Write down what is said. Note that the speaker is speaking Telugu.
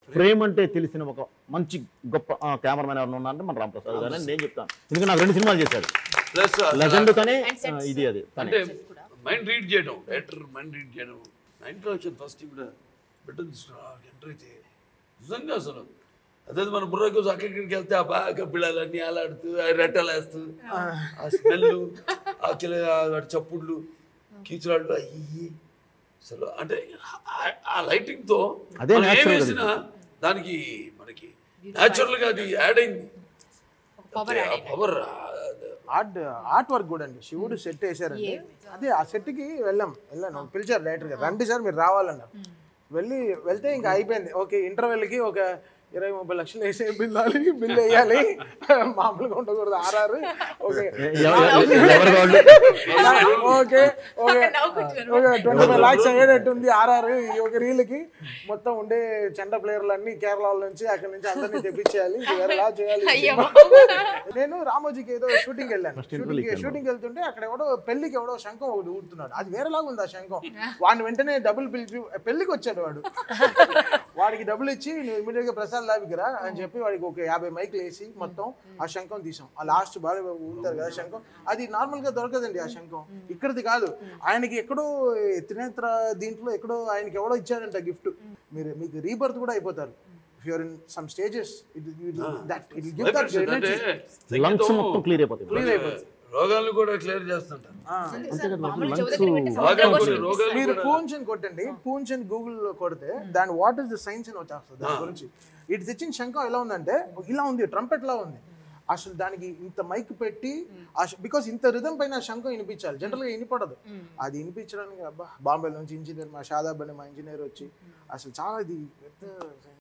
ఫ్రేమ్ అంటే తెలిసిన ఒక మంచి గొప్ప కెమెరామెన్ ఎవరైనా ఉన్నారంటే మన రామప్రసాద్ గారు అని నేను చెప్తాను ఎందుకంటే నాకు రెండు సినిమాలు చేశాడు ప్లస్ లెజెండ్ తనే And sets. ఆ, ఇది అది తనే అంటే మైండ్ రీడ్ చేయడం డైరెక్టర్ మైండ్ రీడ్ చేయడం నా ఇంట్రొడక్షన్ ఫస్ట్ కూడా బిడ్డ తీసుకున్నా ఎంటర్ అయితే నిజంగా అసలు అదే మన బుర్ర కోసం అక్కడికి వెళ్తే ఆ బాగా పిల్లలన్నీ అలాడుతూ ఆ రెట్టలు వేస్తూ ఆ స్మెల్ ఆ కిల ఆ చప్పుళ్ళు కీచులాడు అయ్యి అసలు అంటే ఆ- ఆ లైటింగ్ తో అదే మనం ఏం natural అది. వేసినా దానికి మనకి న్యాచురల్ గా అది యాడ్ అయింది పవర్ ఆ పవర్ ఆర్ట్ ఆర్ట్ వర్క్ కూడా అండి శివుడు సెట్ వేసారండి అదే ఆ సెట్ కి వెళ్ళాం వెళ్ళాను పిలిచారు డైరెక్టర్ గారు రండి సార్ మీరు రావాలన్నారు వెళ్ళి వెళ్తే ఇంకా అయిపోయింది ఓకే ఇంటర్వెల్ కి ఒక ఇరవై ముప్పై లక్షలు వేసే బిల్ అవ్వాలి బిల్ వేయాలి మామూలుగా ఉండకూడదు ఆర్ఆర్ ఓకే ఎవరు వాళ్ళు okay okay okay twenty five lakhs అయ్యేటట్టుంది ఆర్ఆర్ ఈ ఒక రీల్కి మొత్తం ఉండే చెండ ప్లేయర్లు అన్ని కేరళ నుంచి అక్కడి నుంచి అందరినీ తెప్పించేయాలి ఇది వేరేలా చేయాలి ఈ సినిమా. నేను రామోజీకి ఏదో షూటింగ్ వెళ్ళాను షూటింగ్ షూటింగ్ వెళ్తుంటే అక్కడ ఎవడో పెళ్లికి ఎవడో శంఖం ఒకటి ఊడుతున్నాడు అది వేరేలాగా ఉంది ఆ శంఖం వాడిని వెంటనే డబ్బులు పిలిచి పెళ్లికి వచ్చాడు వాడు వాడికి డబ్బులు ఇచ్చి నువ్వు ఇమీడియట్ గా ప్రసాద్ లాభికిరా అని చెప్పి వాడికి ఒక యాభై మైకులు వేసి మొత్తం ఆ శంఖం తీసాం ఆ లాస్ట్ బాగా ఊరుతారు కదా శంఖం అది నార్మల్ గా దొరకదండి ఆ శంఖం ఇక్కడిది కాదు ఆయనకి ఎక్కడో త్రినేత్ర దీంట్లో ఎక్కడో ఆయనకి ఎవడో ఇచ్చాడంట గిఫ్ట్ మీరు మీకు రీబర్త్ కూడా అయిపోతారు if you're in some stages it that it give that అంటే లంగ్స్ మొత్తం క్లియర్ అయిపోతాయి రోగాలను కూడా క్లియర్ చేస్తుంటారు మామూలు చెవు దగ్గర పెట్టి బాగా సముద్రం కొన్ని రోగాలు మీరు కూడా పూంచ్ అని కొట్టండి పూంచ్ అని గూగుల్లో కొడితే దాని వాట్ ఇస్ ద సైన్స్ అని వచ్చేస్తుంది దాని గురించి ఇటు తెచ్చిన శంఖం ఎలా ఉందంటే ఇలా ఉంది ట్రంపెట్ లా ఉంది అసలు దానికి ఇంత మైక్ పెట్టి బికాస్ ఇంత రిధం పైన ఆ శంఖం వినిపించాలి జనరల్ గా వినిపడదు అది వినిపించడానికి అబ్బా బాంబే నుంచి ఇంజనీర్ మా షాదాబ్ అని మా ఇంజనీర్ వచ్చి అసలు చాలా ఇది పెద్ద